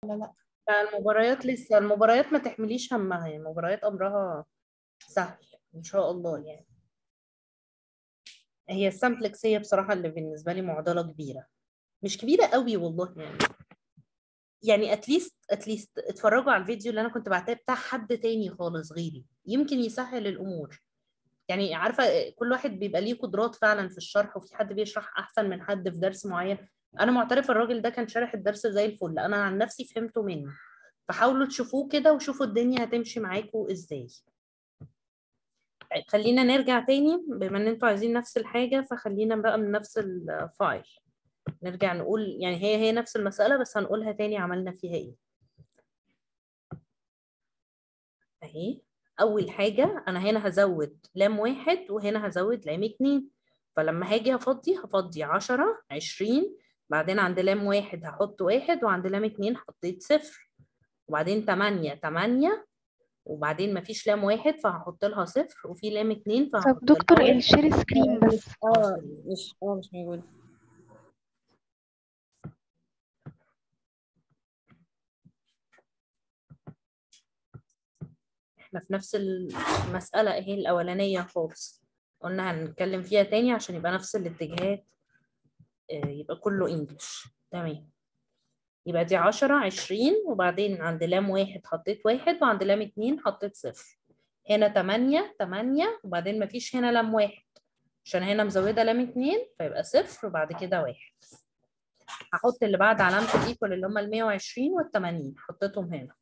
لا المباريات لسه المباريات ما تحمليش همها يعني المباريات أمرها سهل إن شاء الله يعني هي السامبلكس هي بصراحة اللي بالنسبة لي معضلة كبيرة مش كبيرة قوي والله يعني يعني اتليست اتليست اتفرجوا على الفيديو اللي انا كنت بعتاه بتاع حد تاني خالص غيري يمكن يسهل الامور يعني عارفه كل واحد بيبقى ليه قدرات فعلا في الشرح وفي حد بيشرح احسن من حد في درس معين انا معترفه الراجل ده كان شارح الدرس زي الفل انا عن نفسي فهمته منه فحاولوا تشوفوه كده وشوفوا الدنيا هتمشي معاكم ازاي خلينا نرجع تاني بما ان انتوا عايزين نفس الحاجه فخلينا بقى من نفس الفايل نرجع نقول يعني هي هي نفس المسألة بس هنقولها تاني عملنا فيها ايه اهي أول حاجة أنا هنا هزود لام واحد وهنا هزود لام اتنين فلما هاجي هفضي هفضي عشرة عشرين بعدين عند لام واحد هحط واحد وعند لام اتنين حطيت صفر وبعدين تمانية تمانية وبعدين مفيش لام واحد فهحط لها صفر وفي لام اتنين طب فهحط دكتور لها الشير سكرين بس اه مش اه مش موجود احنا في نفس المسألة اهي الأولانية خالص قلنا هنتكلم فيها تاني عشان يبقى نفس الاتجاهات آه، يبقى كله انجلش تمام يبقى دي عشرة عشرين وبعدين عند لام واحد حطيت واحد وعند لام اتنين حطيت صفر هنا تمانية تمانية وبعدين مفيش هنا لام واحد عشان هنا مزودة لام اتنين فيبقى صفر وبعد كده واحد هحط اللي بعد علامة الايكوال اللي هما المية وعشرين والتمانين حطيتهم هنا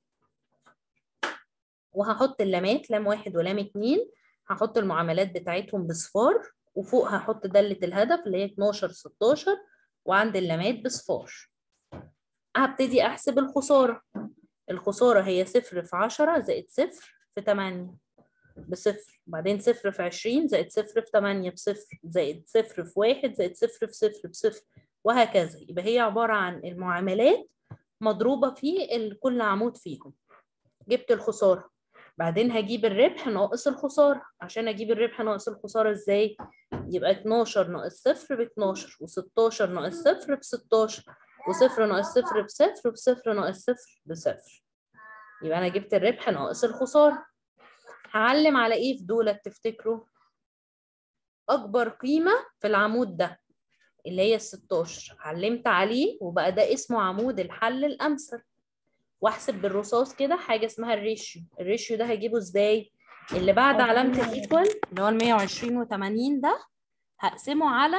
وهحط اللامات لام واحد ولام اتنين هحط المعاملات بتاعتهم بصفار وفوق هحط دالة الهدف اللي هي 12 16 وعند اللامات بصفار هبتدي أحسب الخسارة الخسارة هي صفر في عشرة زائد صفر في تمانية بصفر بعدين صفر في عشرين زائد صفر في تمانية بصفر زائد صفر في واحد زائد صفر في صفر بصفر وهكذا يبقى هي عبارة عن المعاملات مضروبة في ال- كل عمود فيهم جبت الخسارة بعدين هجيب الربح ناقص الخسارة عشان أجيب الربح ناقص الخسارة إزاي؟ يبقى 12 ناقص صفر ب 12 و16 ناقص صفر ب 16 وصفر ناقص صفر بصفر وبصفر ناقص صفر بصفر يبقى أنا جبت الربح ناقص الخسارة هعلم على إيه في دولة تفتكروا؟ أكبر قيمة في العمود ده اللي هي ال 16 علمت عليه وبقى ده اسمه عمود الحل الأمثل واحسب بالرصاص كده حاجة اسمها الريشيو الريشيو ده هجيبه ازاي اللي بعد علامة الايكوال اللي هو ال 120 و80 ده هقسمه على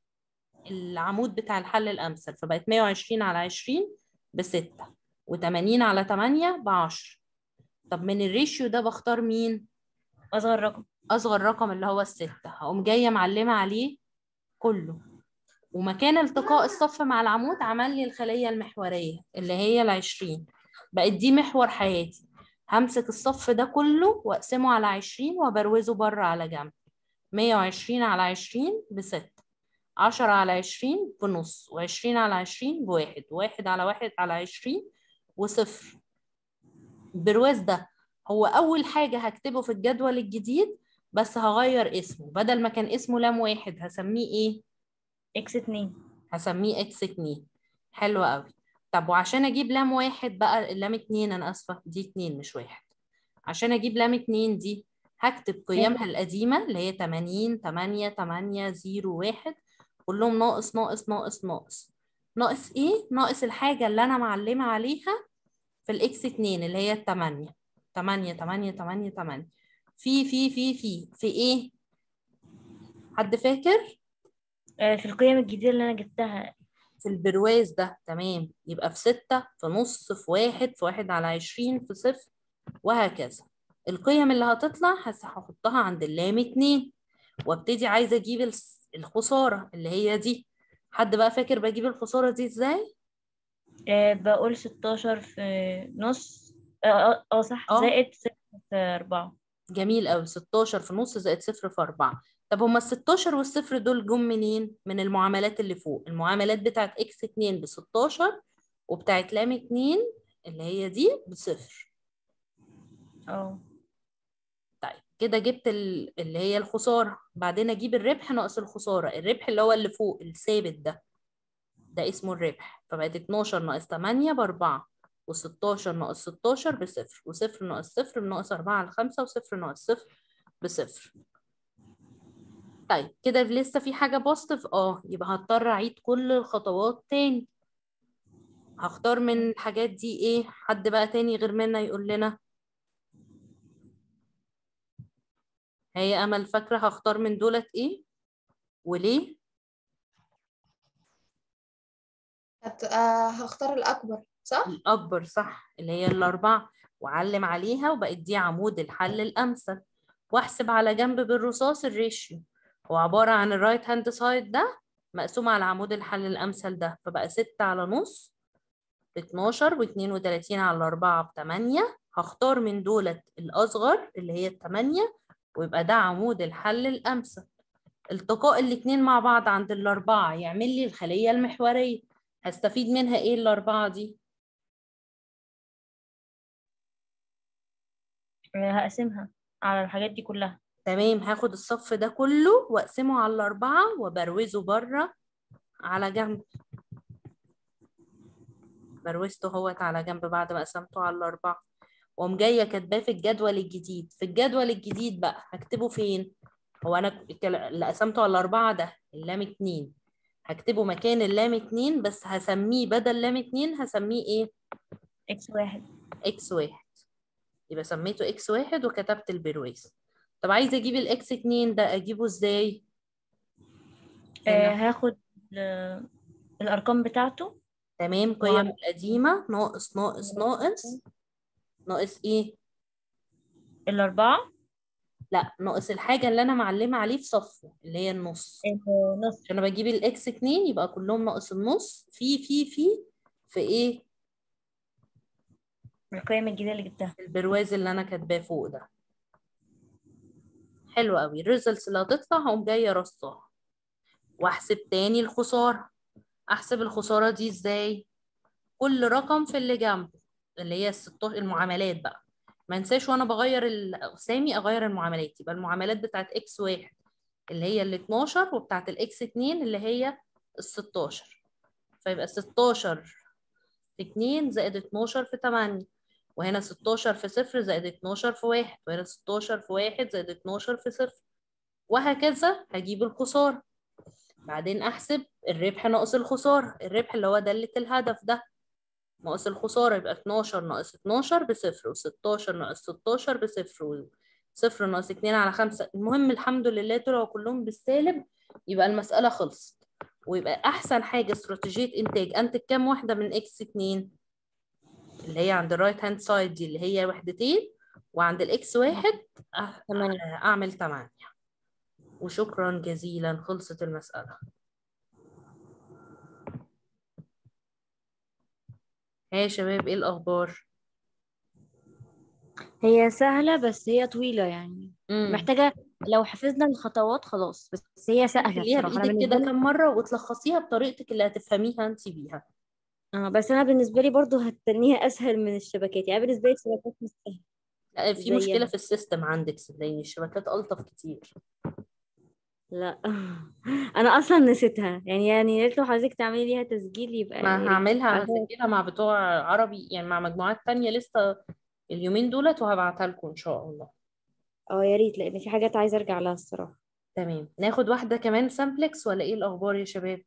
العمود بتاع الحل الأمثل فبقت 120 على 20 بستة و80 على 8 بعشرة طب من الريشيو ده بختار مين؟ اصغر رقم أصغر رقم اللي هو الستة هقوم جاية معلمة عليه كله ومكان التقاء الصف مع العمود عمل لي الخلية المحورية اللي هي العشرين بقت دي محور حياتي همسك الصف ده كله واقسمه على عشرين وبروزه بره على جنب مية وعشرين على عشرين بستة عشرة على عشرين بنص وعشرين على عشرين بواحد واحد على واحد على عشرين وصفر البرواز ده هو أول حاجة هكتبه في الجدول الجديد بس هغير اسمه بدل ما كان اسمه لام واحد هسميه ايه؟ اكس اتنين هسميه اكس اتنين حلو قوي طب وعشان اجيب لام واحد بقى لام اتنين انا اسفة دي اتنين مش واحد عشان اجيب لام اتنين دي هكتب قيمها القديمة اللي هي تمانين تمانية تمانية زيرو واحد كلهم ناقص ناقص ناقص ناقص ناقص ايه؟ ناقص الحاجة اللي انا معلمة عليها في الاكس اتنين اللي هي التمانية تمانية تمانية تمانية تمانية في في في في في ايه؟ حد فاكر؟ آه، في القيم الجديدة اللي أنا جبتها في البرواز ده تمام يبقى في ستة في نص في واحد في واحد على عشرين في صفر وهكذا القيم اللي هتطلع هس- هحطها عند اللام اتنين وابتدي عايزة اجيب الس- الخسارة اللي هي دي حد بقى فاكر بجيب الخسارة دي ازاي؟ آه، بقول ستاشر في نص اه اه آه، صح اه. زائد صفر في أربعة جميل قوي 16 في نص زائد صفر في أربعة طب هما ال 16 والصفر دول جم منين؟ من المعاملات اللي فوق المعاملات بتاعت اكس 2 ب 16 وبتاعت لام 2 اللي هي دي بصفر اه طيب كده جبت ال- اللي هي الخسارة بعدين أجيب الربح ناقص الخسارة الربح اللي هو اللي فوق الثابت ده ده اسمه الربح فبقت 12 ناقص 8 بأربعة و16 ناقص 16 بصفر وصفر ناقص صفر بناقص 4 على 5 وصفر ناقص صفر بصفر طيب كده لسه في حاجة بوزيتيف اه يبقى هضطر اعيد كل الخطوات تاني هختار من الحاجات دي ايه حد بقى تاني غير منا يقول لنا هي امل فاكرة هختار من دولت ايه وليه هت... آه هختار الأكبر صح؟ الأكبر صح اللي هي الأربعة وأعلم عليها وبقت دي عمود الحل الأمثل وأحسب على جنب بالرصاص الريشيو هو عبارة عن الرايت هاند سايد ده مقسوم على عمود الحل الأمثل ده فبقى ستة على نص باتناشر واتنين وتلاتين على أربعة بتمانية هختار من دولت الأصغر اللي هي التمانية ويبقى ده عمود الحل الأمثل التقاء الاتنين مع بعض عند الأربعة يعمل لي الخلية المحورية هستفيد منها إيه الأربعة دي؟ آه، هقسمها على الحاجات دي كلها تمام هاخد الصف ده كله واقسمه على الأربعة وبروزه بره على جنب بروزته اهوت على جنب بعد ما قسمته على الأربعة وأقوم جاية كاتباه في الجدول الجديد في الجدول الجديد بقى هكتبه فين؟ هو أنا الكل- اللي قسمته على الأربعة ده اللام اتنين هكتبه مكان اللام اتنين بس هسميه بدل لام اتنين هسميه ايه؟ اكس واحد اكس واحد يبقى سميته اكس واحد وكتبت البرويز طب عايزة اجيب الاكس اتنين ده اجيبه ازاي؟ آه هنا. هاخد آه الأرقام بتاعته تمام قيم وعلى- القديمة ناقص ناقص ناقص ناقص ايه؟ الأربعة لا ناقص الحاجة اللي أنا معلمة عليه في صفه اللي هي النص آه، نص عشان أنا بجيب الإكس اتنين يبقى كلهم ناقص النص في في في في إيه؟ القيم الجديدة اللي جبتها في البرواز اللي أنا كاتباه فوق ده حلو قوي الريزلتس اللي هتطلع هقوم جاية رصاها وأحسب تاني الخسارة أحسب الخسارة دي إزاي؟ كل رقم في اللي جنبه اللي هي الستاشر المعاملات بقى ما انساش وانا بغير الاسامي اغير المعاملات يبقى المعاملات بتاعت اكس واحد اللي هي ال 12 وبتاعت الاكس 2 اللي هي ال 16 فيبقى 16 في 2 زائد 12 في 8 وهنا 16 في 0 زائد 12 في 1 وهنا 16 في 1 زائد 12 في 0 وهكذا هجيب الخسارة بعدين أحسب الربح ناقص الخسارة الربح اللي هو دالة الهدف ده ناقص الخسارة يبقى 12 ناقص 12 بصفر و16 ناقص 16 بصفر وصفر ناقص 2 على 5 المهم الحمد لله طلعوا كلهم بالسالب يبقى المسألة خلصت ويبقى أحسن حاجة استراتيجية إنتاج أنتج كام واحدة من إكس 2 اللي هي عند الرايت هاند سايد دي اللي هي وحدتين وعند الإكس واحد أ- تمانية. أعمل 8 وشكرا جزيلا خلصت المسألة ها يا شباب إيه الأخبار؟ هي سهلة بس هي طويلة يعني مم. محتاجة لو حفظنا الخطوات خلاص بس هي سهلة خليها بصراحة أنا بإيدك بالنسبة كده لي كام مرة وتلخصيها بطريقتك اللي هتفهميها انت بيها اه بس أنا بالنسبة لي برضو هتنيها أسهل من الشبكات يعني بالنسبة لي الشبكات مش سهلة لا، في مشكلة زيها. في السيستم عندك صدقيني الشبكات ألطف كتير لا أنا أصلا نسيتها يعني يعني يا ريت لو حضرتك تعملي ليها تسجيل يبقى يا ما ريت. هعملها عشان- هسجلها مع بتوع عربي يعني مع مجموعات تانية لسه اليومين دولت وهبعتها لكم إن شاء الله اه يا ريت لأن في حاجات عايزة أرجع لها الصراحة تمام ناخد واحدة كمان سامبلكس ولا إيه الأخبار يا شباب؟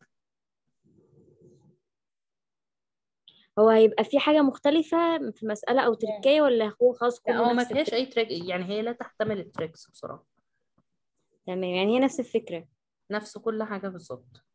هو هيبقى في حاجة مختلفة في مسألة أو تركية ولا هو خلاص لا كله هو ما نفس فيهاش الفكرة أي تريك يعني هي لا تحتمل التريكس بصراحة تمام يعني هي نفس الفكرة نفس كل حاجة بالظبط